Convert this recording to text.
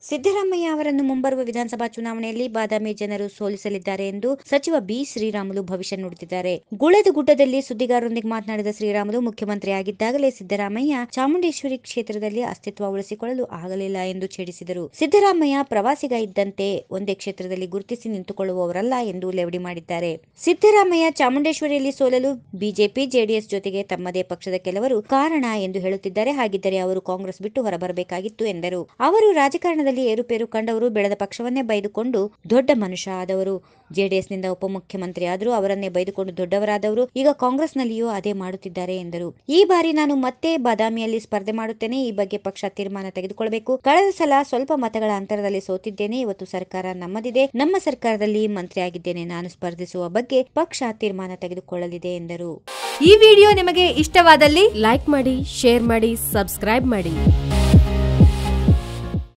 ಸಿದ್ದರಾಮಯ್ಯ ಅವರನ್ನು ಮುಂಬರುವ ವಿಧಾನಸಭಾ ಚುನಾವಣೆಯಲ್ಲಿ ಬಾದಾಮಿ ಜನರು ಸೋಲಿಸಲಿದ್ದಾರೆ ಎಂದು ಸಚಿವ ಬಿ ಶ್ರೀರಾಮುಲು ಭವಿಷ್ಯ ನುಡಿದಿದ್ದಾರೆ ಗುಳೆದು ಗುಡ್ಡದಲ್ಲಿ ಸುದ್ದಿಗಾರರೊಂದಿಗೆ ಮಾತನಾಡಿದ ಶ್ರೀರಾಮುಲು ಮುಖ್ಯಮಂತ್ರಿ ಆಗಿದ್ದಾಗಲೇ ಸಿದ್ದರಾಮಯ್ಯ ಚಾಮುಂಡೇಶ್ವರಿ ಕ್ಷೇತ್ರದಲ್ಲಿ ಅಸ್ತಿತ್ವ ಉಳಿಸಿಕೊಳ್ಳಲು ಆಗಲಿಲ್ಲ ಎಂದು ಛೇಡಿಸಿದರು ಸಿದ್ದರಾಮಯ್ಯ ಪ್ರವಾಸಿಗ ಇದ್ದಂತೆ ಒಂದೇ ಕ್ಷೇತ್ರದಲ್ಲಿ ಗುರುತಿಸಿ ನಿಂತುಕೊಳ್ಳುವವರಲ್ಲ ಎಂದು ಲೇವಡಿ ಮಾಡಿದ್ದಾರೆ ಸಿದ್ದರಾಮಯ್ಯ ಚಾಮುಂಡೇಶ್ವರಿಯಲ್ಲಿ ಸೋಲಲು ಬಿಜೆಪಿ ಜೆಡಿಎಸ್ ಜೊತೆಗೆ ತಮ್ಮದೇ ಪಕ್ಷದ ಕೆಲವರು ಕಾರಣ ಎಂದು ಹೇಳುತ್ತಿದ್ದಾರೆ ಹಾಗಿದ್ದರೆ ಅವರು ಕಾಂಗ್ರೆಸ್ ಬಿಟ್ಟು ಹೊರಬರಬೇಕಾಗಿತ್ತು ಎಂದರು ಅವರು ರಾಜಕಾರಣದಲ್ಲಿ ಏರುಪೇರು ಕಂಡವರು ಬೆಳೆದ ಪಕ್ಷವನ್ನೇ ಬೈದುಕೊಂಡು ದೊಡ್ಡ ಮನುಷ್ಯ ಆದವರು ಜೆಡಿಎಸ್ನಿಂದ ಉಪಮುಖ್ಯಮಂತ್ರಿ ಆದರೂ ಅವರನ್ನೇ ಬೈದುಕೊಂಡು ದೊಡ್ಡವರಾದವರು ಈಗ ಕಾಂಗ್ರೆಸ್ನಲ್ಲಿಯೂ ಅದೇ ಮಾಡುತ್ತಿದ್ದಾರೆ ಎಂದರು ಈ ಬಾರಿ ನಾನು ಮತ್ತೆ ಬಾದಾಮಿಯಲ್ಲಿ ಸ್ಪರ್ಧೆ ಮಾಡುತ್ತೇನೆ ಈ ಬಗ್ಗೆ ಪಕ್ಷ ತೀರ್ಮಾನ ತೆಗೆದುಕೊಳ್ಳಬೇಕು ಕಳೆದ ಸಲ ಸ್ವಲ್ಪ ಮತಗಳ ಅಂತರದಲ್ಲಿ ಸೋತಿದ್ದೇನೆ ಇವತ್ತು ಸರ್ಕಾರ ನಮ್ಮದಿದೆ ನಮ್ಮ ಸರ್ಕಾರದಲ್ಲಿ ಮಂತ್ರಿ ಆಗಿದ್ದೇನೆ ನಾನು ಸ್ಪರ್ಧಿಸುವ ಬಗ್ಗೆ ಪಕ್ಷ ತೀರ್ಮಾನ ತೆಗೆದುಕೊಳ್ಳಲಿದೆ ಎಂದರು ಈ ವಿಡಿಯೋ ನಿಮಗೆ ಇಷ್ಟವಾದಲ್ಲಿ ಲೈಕ್ ಮಾಡಿ ಶೇರ್ ಮಾಡಿ ಸಬ್ಸ್ಕ್ರೈಬ್ ಮಾಡಿ